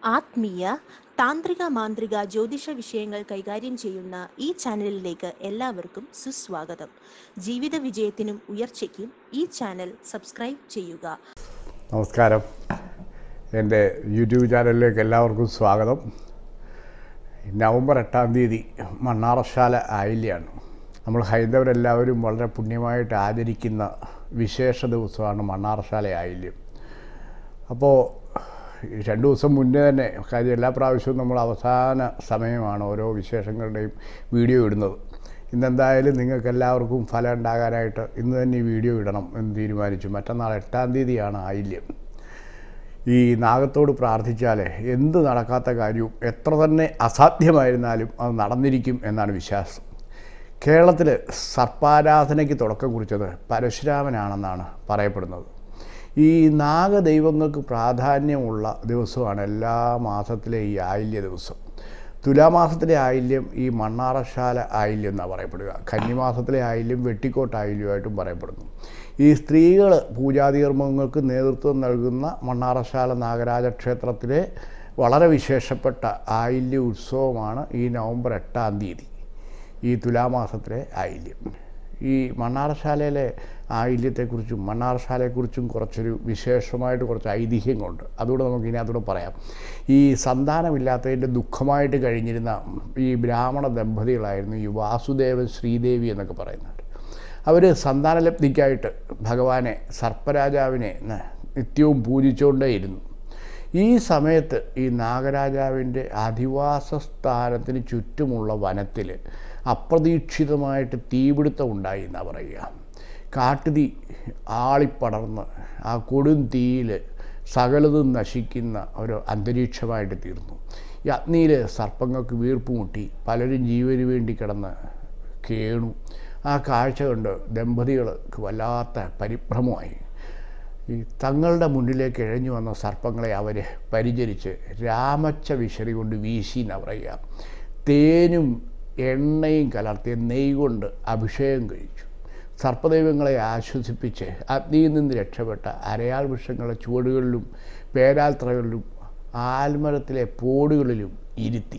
ആത്മീയ താന്ത്രിക മാന്ത്രിക ജ്യോതിഷ വിഷയങ്ങൾ കൈകാര്യം ചെയ്യുന്ന ഈ ചാനലിലേക്ക് എല്ലാവർക്കും സുസ്വാഗതം ജീവിത വിജയത്തിനും ഉയർച്ചയ്ക്കും ഈ ചാനൽ സബ്സ്ക്രൈബ് ചെയ്യുക നമസ്കാരം എൻ്റെ യൂട്യൂബ് ചാനലിലേക്ക് എല്ലാവർക്കും സ്വാഗതം നവംബർ എട്ടാം തീയതി മണ്ണാറശാല ആയില്യാണ് നമ്മൾ ഹൈന്ദവരെല്ലാവരും വളരെ പുണ്യമായിട്ട് ആചരിക്കുന്ന വിശേഷ ദിവസമാണ് മണ്ണാറശാല ആയില്യം അപ്പോൾ രണ്ട് ദിവസം മുന്നേ തന്നെ കാര്യം എല്ലാ പ്രാവശ്യവും നമ്മൾ അവസാന സമയമാണ് ഓരോ വിശേഷങ്ങളുടെയും വീഡിയോ ഇടുന്നത് ഇന്നെന്തായാലും നിങ്ങൾക്ക് എല്ലാവർക്കും ഫലം ഉണ്ടാകാനായിട്ട് ഇന്ന് തന്നെ ഈ വീഡിയോ ഇടണം എന്ന് തീരുമാനിച്ചു മറ്റന്നാൾ എട്ടാം തീയതിയാണ് ആയില്യം ഈ നാഗത്തോട് പ്രാർത്ഥിച്ചാൽ എന്ത് നടക്കാത്ത കാര്യവും എത്ര തന്നെ അസാധ്യമായിരുന്നാലും അത് നടന്നിരിക്കും എന്നാണ് വിശ്വാസം കേരളത്തിൽ സർപ്പാരാധനയ്ക്ക് തുടക്കം കുറിച്ചത് പരശുരാമനാണെന്നാണ് പറയപ്പെടുന്നത് ഈ നാഗദൈവങ്ങൾക്ക് പ്രാധാന്യമുള്ള ദിവസമാണ് എല്ലാ മാസത്തിലെ ഈ ആയില്യ ദിവസം തുലാമാസത്തിലെ ആയില്യം ഈ മണ്ണാറശാല ആയില്യം എന്നാണ് പറയപ്പെടുക കന്നിമാസത്തിലെ ആയില്യം വെട്ടിക്കോട്ട് ആയില്യമായിട്ടും പറയപ്പെടുന്നു ഈ സ്ത്രീകൾ പൂജാതികർമ്മങ്ങൾക്ക് നേതൃത്വം നൽകുന്ന മണ്ണാറശാല നാഗരാജ ക്ഷേത്രത്തിലെ വളരെ വിശേഷപ്പെട്ട ആയില്യ ഉത്സവമാണ് ഈ നവംബർ എട്ടാം തീയതി ഈ തുലാമാസത്തിലെ ആയില്യം ഈ മണ്ണാറശാലയിലെ ആയില്യത്തെക്കുറിച്ചും മണ്ണാറശാലയെക്കുറിച്ചും കുറച്ചൊരു വിശേഷമായിട്ട് കുറച്ച് ഐതിഹ്യങ്ങളുണ്ട് അതുകൂടെ നമുക്ക് ഇനി അതുകൂടെ പറയാം ഈ സന്താനമില്ലാത്തതിൻ്റെ ദുഃഖമായിട്ട് കഴിഞ്ഞിരുന്ന ഈ ബ്രാഹ്മണ ദമ്പതികളായിരുന്നു ഈ വാസുദേവൻ ശ്രീദേവി എന്നൊക്കെ പറയുന്നത് അവർ സന്താനലബ്ധിക്കായിട്ട് ഭഗവാനെ സർപ്പരാജാവിനെ നിത്യവും പൂജിച്ചുകൊണ്ടേയിരുന്നു ഈ സമയത്ത് ഈ നാഗരാജാവിൻ്റെ അധിവാസ സ്ഥാനത്തിന് ചുറ്റുമുള്ള വനത്തിൽ അപ്രതീക്ഷിതമായിട്ട് തീപിടുത്തം ഉണ്ടായി എന്നാണ് പറയുക കാട്ടുതീ ആളിപ്പടർന്ന് ആ കൊടും തീയിൽ സകലതും നശിക്കുന്ന ഒരു അന്തരീക്ഷമായിട്ട് തീർന്നു ഈ അഗ്നിയിൽ സർപ്പങ്ങൾക്ക് വീർപ്പ് മുട്ടി പലരും ജീവന് വേണ്ടി കിടന്ന് കേണു ആ കാഴ്ച കണ്ട് ദമ്പതികൾക്ക് വല്ലാത്ത പരിഭ്രമമായി ഈ തങ്ങളുടെ മുന്നിലേക്ക് ഇഴഞ്ഞു വന്ന സർപ്പങ്ങളെ അവർ പരിചരിച്ച് രാമച്ച വിശറി കൊണ്ട് വീശി എന്നാണ് പറയുക തേനും എണ്ണയും കലർത്തിയ നെയ് കൊണ്ട് അഭിഷേകം കഴിച്ചു സർപ്പദൈവങ്ങളെ ആശ്വസിപ്പിച്ച് അഗ്നിയിൽ നിന്ന് രക്ഷപ്പെട്ട അരയാൾ വൃക്ഷങ്ങളുടെ ചുവടുകളിലും പേരാൽത്രകളിലും ആൽമരത്തിലെ പോടുകളിലും ഇരുത്തി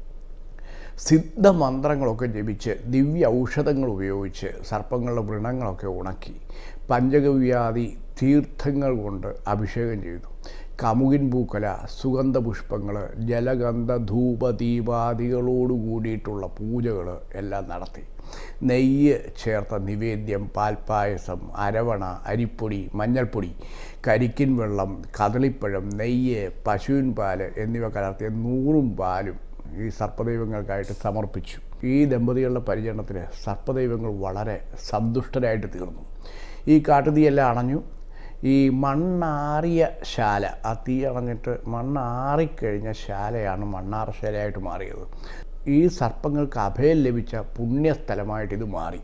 സിദ്ധമന്ത്രങ്ങളൊക്കെ ജപിച്ച് ദിവ്യ ഔഷധങ്ങൾ ഉപയോഗിച്ച് സർപ്പങ്ങളുടെ വ്രണങ്ങളൊക്കെ ഉണക്കി പഞ്ചഗവ്യാധി തീർത്ഥങ്ങൾ കൊണ്ട് അഭിഷേകം ചെയ്തു കമുകിൻ പൂക്കല സുഗന്ധ പുഷ്പങ്ങൾ ജലഗന്ധ ധൂപ ദീപാദികളോട് കൂടിയിട്ടുള്ള പൂജകൾ എല്ലാം നടത്തി നെയ്യ് ചേർത്ത നിവേദ്യം പാൽപ്പായസം അരവണ അരിപ്പൊടി മഞ്ഞൾപ്പൊടി കരിക്കിൻ വെള്ളം കദളിപ്പഴം നെയ്യ് പശുവിൻ പാല് എന്നിവ കലർത്തിയ നൂറും പാലും ഈ സർപ്പദൈവങ്ങൾക്കായിട്ട് സമർപ്പിച്ചു ഈ ദമ്പതികളുടെ പരിചരണത്തിന് സർപ്പദൈവങ്ങൾ വളരെ സന്തുഷ്ടരായിട്ട് തീർന്നു ഈ കാട്ടുതീയെല്ലാം അണഞ്ഞു ഈ മണ്ണാറിയ ശാല ആ തീ അണഞ്ഞിട്ട് മണ്ണാറിക്കഴിഞ്ഞ ശാലയാണ് മണ്ണാറശാലയായിട്ട് മാറിയത് ഈ സർപ്പങ്ങൾക്ക് അഭയം ലഭിച്ച പുണ്യസ്ഥലമായിട്ട് ഇത് മാറി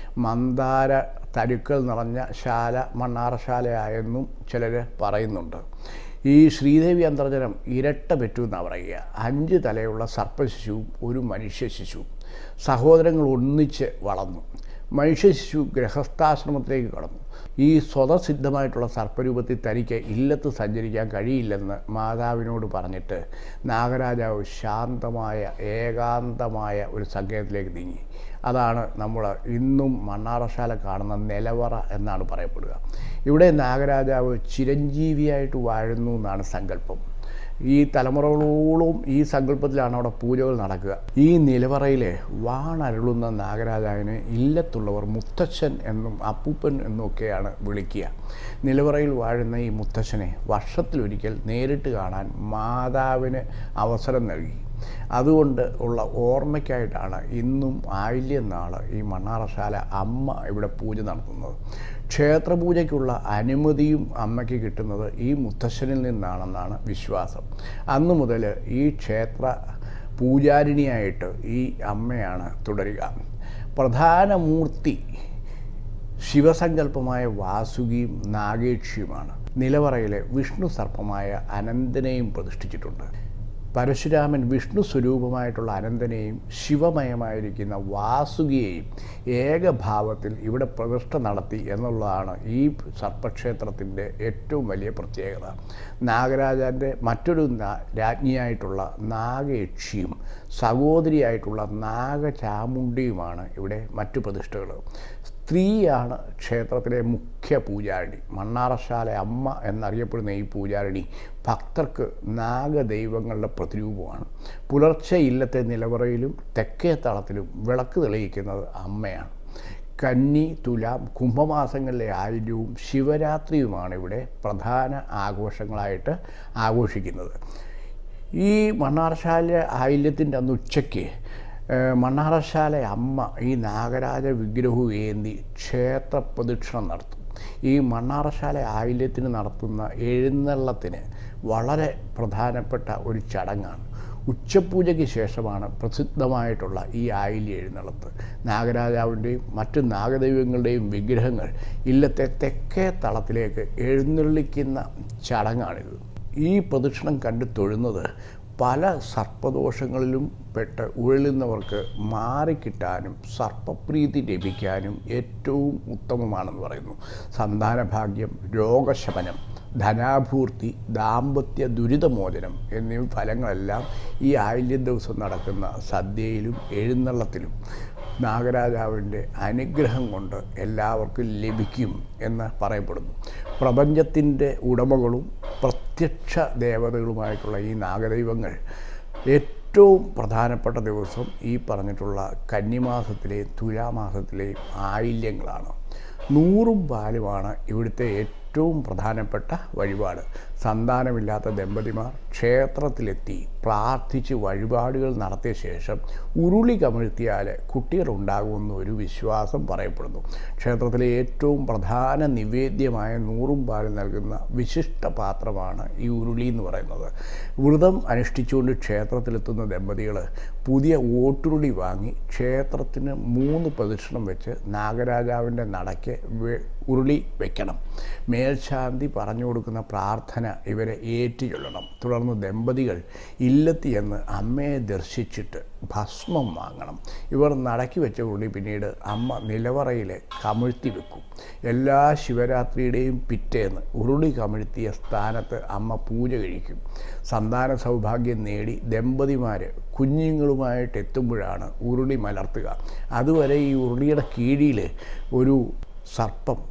മന്ദാര തരുക്കൾ നിറഞ്ഞ ശാല മണ്ണാറശാലയായെന്നും ചിലർ പറയുന്നുണ്ട് ഈ ശ്രീദേവി അന്തർജനം ഇരട്ട പെറ്റു എന്നാണ് പറയുക അഞ്ച് തലയുള്ള സർപ്പശിശുവും ഒരു മനുഷ്യ ശിശുവും സഹോദരങ്ങൾ ഒന്നിച്ച് വളർന്നു മനുഷ്യ ശിശു ഗൃഹസ്ഥാശ്രമത്തിലേക്ക് കടന്നു ഈ സ്വതസിദ്ധമായിട്ടുള്ള സർപ്പരൂപത്തിൽ തനിക്ക് ഇല്ലത്ത് സഞ്ചരിക്കാൻ കഴിയില്ലെന്ന് മാതാവിനോട് പറഞ്ഞിട്ട് നാഗരാജാവ് ശാന്തമായ ഏകാന്തമായ ഒരു സങ്കേതത്തിലേക്ക് നീങ്ങി അതാണ് നമ്മൾ ഇന്നും മണ്ണാറശാല കാണുന്ന നിലവറ എന്നാണ് പറയപ്പെടുക ഇവിടെ നാഗരാജാവ് ചിരഞ്ജീവിയായിട്ട് വാഴുന്നു എന്നാണ് സങ്കല്പം ഈ തലമുറകളോളം ഈ സങ്കല്പത്തിലാണ് അവിടെ പൂജകൾ നടക്കുക ഈ നിലവറയിലെ വാണരുളുന്ന നാഗരാജാവിനെ ഇല്ലത്തുള്ളവർ മുത്തച്ഛൻ എന്നും അപ്പൂപ്പൻ എന്നുമൊക്കെയാണ് വിളിക്കുക നിലവറയിൽ വാഴുന്ന ഈ മുത്തച്ഛനെ വർഷത്തിലൊരിക്കൽ നേരിട്ട് കാണാൻ മാതാവിന് അവസരം നൽകി അതുകൊണ്ട് ഉള്ള ഓർമ്മയ്ക്കായിട്ടാണ് ഇന്നും ആയില്യം നാൾ ഈ മണ്ണാറശാല അമ്മ ഇവിടെ പൂജ നടത്തുന്നത് ക്ഷേത്രപൂജയ്ക്കുള്ള അനുമതിയും അമ്മയ്ക്ക് കിട്ടുന്നത് ഈ മുത്തശ്ശനിൽ നിന്നാണെന്നാണ് വിശ്വാസം അന്നു മുതൽ ഈ ക്ഷേത്ര പൂജാരിണിയായിട്ട് ഈ അമ്മയാണ് തുടരുക പ്രധാന മൂർത്തി ശിവസങ്കല്പമായ വാസുകിയും നാഗേക്ഷിയുമാണ് നിലവറയിലെ വിഷ്ണു സർപ്പമായ അനന്തനെയും പ്രതിഷ്ഠിച്ചിട്ടുണ്ട് പരശുരാമൻ വിഷ്ണു സ്വരൂപമായിട്ടുള്ള അനന്തനെയും ശിവമയമായിരിക്കുന്ന വാസുകിയെയും ഏകഭാവത്തിൽ ഇവിടെ പ്രതിഷ്ഠ നടത്തി എന്നുള്ളതാണ് ഈ സർപ്പക്ഷേത്രത്തിൻ്റെ ഏറ്റവും വലിയ പ്രത്യേകത നാഗരാജാൻ്റെ മറ്റൊരു നാ- രാജ്ഞിയായിട്ടുള്ള നാഗയക്ഷിയും സഹോദരിയായിട്ടുള്ള നാഗചാമുണ്ടിയുമാണ് ഇവിടെ മറ്റു പ്രതിഷ്ഠകൾ സ്ത്രീയാണ് ക്ഷേത്രത്തിലെ മുഖ്യ പൂജാരിണി മണ്ണാറശാല അമ്മ എന്നറിയപ്പെടുന്ന ഈ പൂജാരിണി ഭക്തർക്ക് നാഗദൈവങ്ങളുടെ പ്രതിരൂപമാണ് പുലർച്ചെ ഇല്ലത്തെ നിലവറയിലും തെക്കേ തളത്തിലും വിളക്ക് തെളിയിക്കുന്നത് അമ്മയാണ് കന്നി തുലാം കുംഭമാസങ്ങളിലെ ആയില്യവും ശിവരാത്രിയുമാണ് ഇവിടെ പ്രധാന ആഘോഷങ്ങളായിട്ട് ആഘോഷിക്കുന്നത് ഈ മണ്ണാർശാല ആയില്യത്തിൻ്റെ അന്ന് ഉച്ചയ്ക്ക് ഏഹ്, മണ്ണാറശാല അമ്മ ഈ നാഗരാജ വിഗ്രഹവും ഏന്തി ക്ഷേത്ര പ്രദക്ഷിണം നടത്തും ഈ മണ്ണാറശാല ആയില്യത്തിന് നടത്തുന്ന എഴുന്നള്ളത്തിന് വളരെ പ്രധാനപ്പെട്ട ഒരു ചടങ്ങാണ് ഉച്ചപൂജയ്ക്ക് ശേഷമാണ് പ്രസിദ്ധമായിട്ടുള്ള ഈ ആയില്യ എഴുന്നള്ളത്ത് നാഗരാജാവിൻ്റെയും മറ്റ് നാഗദൈവങ്ങളുടെയും വിഗ്രഹങ്ങൾ ഇല്ലത്തെ തെക്കേ തളത്തിലേക്ക് എഴുന്നള്ളിക്കുന്ന ചടങ്ങാണിത് ഈ പ്രദക്ഷിണം കണ്ടു തൊഴുന്നത് പല സർപ്പദോഷങ്ങളിലും പെട്ട് ഉഴലുന്നവർക്ക് മാറിക്കിട്ടാനും സർപ്പപ്രീതി ലഭിക്കാനും ഏറ്റവും ഉത്തമമാണെന്ന് പറയുന്നു സന്താനഭാഗ്യം രോഗശമനം ധനാഭൂർത്തി ദാമ്പത്യ ദുരിതമോചനം എന്നീ ഫലങ്ങളെല്ലാം ഈ ആയില്യം ദിവസം നടക്കുന്ന സദ്യയിലും എഴുന്നള്ളത്തിലും നാഗരാജാവിൻ്റെ അനുഗ്രഹം കൊണ്ട് എല്ലാവർക്കും ലഭിക്കും എന്ന് പറയപ്പെടുന്നു പ്രപഞ്ചത്തിൻ്റെ ഉടമകളും പ്രത്യക്ഷ ദേവതകളുമായിട്ടുള്ള ഈ നാഗദൈവങ്ങൾ ഏറ്റവും പ്രധാനപ്പെട്ട ദിവസം ഈ പറഞ്ഞിട്ടുള്ള കന്നിമാസത്തിലെയും തുലാമാസത്തിലെയും ആയില്യങ്ങളാണ് നൂറും പാലുമാണ് ഇവിടുത്തെ ഏറ്റവും പ്രധാനപ്പെട്ട വഴിപാട് സന്താനമില്ലാത്ത ദമ്പതിമാർ ക്ഷേത്രത്തിലെത്തി പ്രാർത്ഥിച്ച് വഴിപാടുകൾ നടത്തിയ ശേഷം ഉരുളി കമിഴ്ത്തിയാൽ കുട്ടികളുണ്ടാകുമെന്ന് ഒരു വിശ്വാസം പറയപ്പെടുന്നു ക്ഷേത്രത്തിലെ ഏറ്റവും പ്രധാന നിവേദ്യമായ നൂറും പാല് നൽകുന്ന വിശിഷ്ട പാത്രമാണ് ഈ ഉരുളി എന്ന് പറയുന്നത് വ്രതം അനുഷ്ഠിച്ചുകൊണ്ട് ക്ഷേത്രത്തിലെത്തുന്ന ദമ്പതികൾ പുതിയ ഓട്ടുരുളി വാങ്ങി ക്ഷേത്രത്തിന് മൂന്ന് പ്രദക്ഷിണം വെച്ച് നാഗരാജാവിൻ്റെ നടയ്ക്ക് വെ- ഉരുളി വെക്കണം മേൽശാന്തി പറഞ്ഞു കൊടുക്കുന്ന പ്രാർത്ഥന ഇവരെ ഏറ്റുചൊല്ലണം തുടർന്ന് ദമ്പതികൾ ഇല്ലത്തി എന്ന് അമ്മയെ ദർശിച്ചിട്ട് ഭസ്മം വാങ്ങണം ഇവർ നടക്കി വെച്ച ഉരുളി പിന്നീട് അമ്മ നിലവറയിൽ കമിഴ്ത്തി വെക്കും എല്ലാ ശിവരാത്രിയുടെയും പിറ്റേന്ന് ഉരുളി കമിഴ്ത്തിയ സ്ഥാനത്ത് അമ്മ പൂജ കഴിക്കും സന്താന സൗഭാഗ്യം നേടി ദമ്പതിമാർ കുഞ്ഞുങ്ങളുമായിട്ട് എത്തുമ്പോഴാണ് ഉരുളി മലർത്തുക അതുവരെ ഈ ഉരുളിയുടെ കീഴിൽ ഒരു സർപ്പം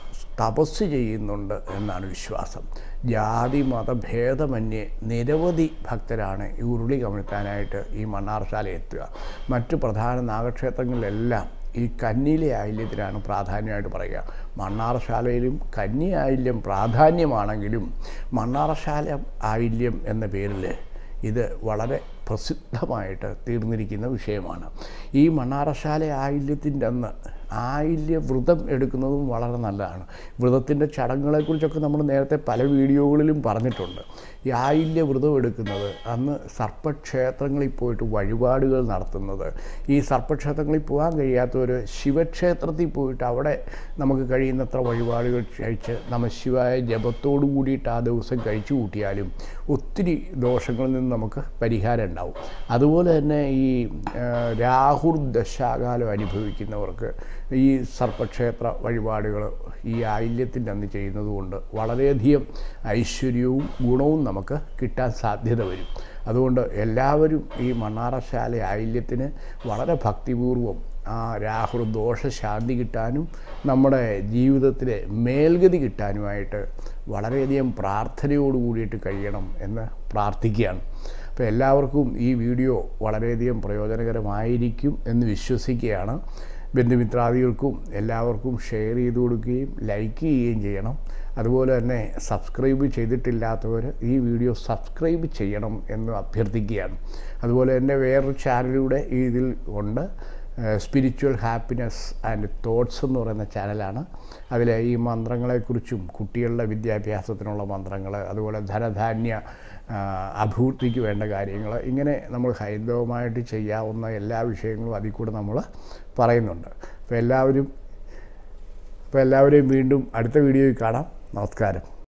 തപസ് ചെയ്യുന്നുണ്ട് എന്നാണ് വിശ്വാസം ജാതി മതഭേദമന്യേ നിരവധി ഭക്തരാണ് ഈ ഉരുളി കമിഴ്ത്താനായിട്ട് ഈ മണ്ണാർശാല എത്തുക മറ്റു പ്രധാന നാഗക്ഷേത്രങ്ങളിലെല്ലാം ഈ കന്നിയിലെ ആയില്യത്തിനാണ് പ്രാധാന്യമായിട്ട് പറയുക മണ്ണാറശാലയിലും കന്നി ആയില്യം പ്രാധാന്യമാണെങ്കിലും മണ്ണാറശാല ആയില്യം എന്ന പേരിൽ ഇത് വളരെ പ്രസിദ്ധമായിട്ട് തീർന്നിരിക്കുന്ന വിഷയമാണ് ഈ മണ്ണാറശാല ആയില്യത്തിൻ്റെ അന്ന് ആയില്യ വ്രതം എടുക്കുന്നതും വളരെ നല്ലതാണ് വ്രതത്തിൻ്റെ ചടങ്ങുകളെക്കുറിച്ചൊക്കെ നമ്മൾ നേരത്തെ പല വീഡിയോകളിലും പറഞ്ഞിട്ടുണ്ട് ഈ ആയില്യ വ്രതം എടുക്കുന്നത് അന്ന് സർപ്പക്ഷേത്രങ്ങളിൽ പോയിട്ട് വഴിപാടുകൾ നടത്തുന്നത് ഈ സർപ്പക്ഷേത്രങ്ങളിൽ പോകാൻ കഴിയാത്തവർ ശിവക്ഷേത്രത്തിൽ പോയിട്ട് അവിടെ നമുക്ക് കഴിയുന്നത്ര വഴിപാടുകൾ കഴിച്ച് നമശിവായ ജപത്തോടു കൂടിയിട്ട് ആ ദിവസം കഴിച്ചു കൂട്ടിയാലും ഒത്തിരി ദോഷങ്ങളിൽ നിന്ന് നമുക്ക് പരിഹാരം ഉണ്ടാവും അതുപോലെ തന്നെ ഈ ആ, രാഹുർ ദശാകാലം അനുഭവിക്കുന്നവർക്ക് ഈ സർപ്പക്ഷേത്ര വഴിപാടുകൾ ഈ ആയില്യത്തിൻ്റെ അന്ന് ചെയ്യുന്നത് കൊണ്ട് വളരെയധികം ഐശ്വര്യവും ഗുണവും നമുക്ക് കിട്ടാൻ സാധ്യത വരും അതുകൊണ്ട് എല്ലാവരും ഈ മണ്ണാറശാല ആയില്യത്തിന് വളരെ ഭക്തിപൂർവം ആ രാഹുർ ദോഷ ശാന്തി കിട്ടാനും നമ്മുടെ ജീവിതത്തിലെ മേൽഗതി കിട്ടാനുമായിട്ട് വളരെയധികം പ്രാർത്ഥനയോട് കൂടിയിട്ട് കഴിയണം എന്ന് പ്രാർത്ഥിക്കുകയാണ് അപ്പോൾ എല്ലാവർക്കും ഈ വീഡിയോ വളരെയധികം പ്രയോജനകരമായിരിക്കും എന്ന് വിശ്വസിക്കുകയാണ് ബന്ധുമിത്രാദികൾക്കും എല്ലാവർക്കും ഷെയർ ചെയ്ത് കൊടുക്കുകയും ലൈക്ക് ചെയ്യുകയും ചെയ്യണം അതുപോലെ തന്നെ സബ്സ്ക്രൈബ് ചെയ്തിട്ടില്ലാത്തവർ ഈ വീഡിയോ സബ്സ്ക്രൈബ് ചെയ്യണം എന്ന് അഭ്യർത്ഥിക്കുകയാണ് അതുപോലെ തന്നെ വേറൊരു ചാനലിലൂടെ ഇതിൽ ഉണ്ട് സ്പിരിച്വൽ ഹാപ്പിനെസ് ആൻഡ് തോട്ട്സ് എന്ന് പറയുന്ന ചാനലാണ് അതിൽ ഈ മന്ത്രങ്ങളെക്കുറിച്ചും കുട്ടികളുടെ വിദ്യാഭ്യാസത്തിനുള്ള മന്ത്രങ്ങൾ അതുപോലെ ധനധാന്യ ആ, അഭിവൃദ്ധിക്ക് വേണ്ട കാര്യങ്ങൾ ഇങ്ങനെ നമ്മൾ ഹൈന്ദവമായിട്ട് ചെയ്യാവുന്ന എല്ലാ വിഷയങ്ങളും അതിൽ കൂടെ നമ്മൾ പറയുന്നുണ്ട് അപ്പോൾ എല്ലാവരും അപ്പോൾ എല്ലാവരെയും വീണ്ടും അടുത്ത വീഡിയോയിൽ കാണാം നമസ്കാരം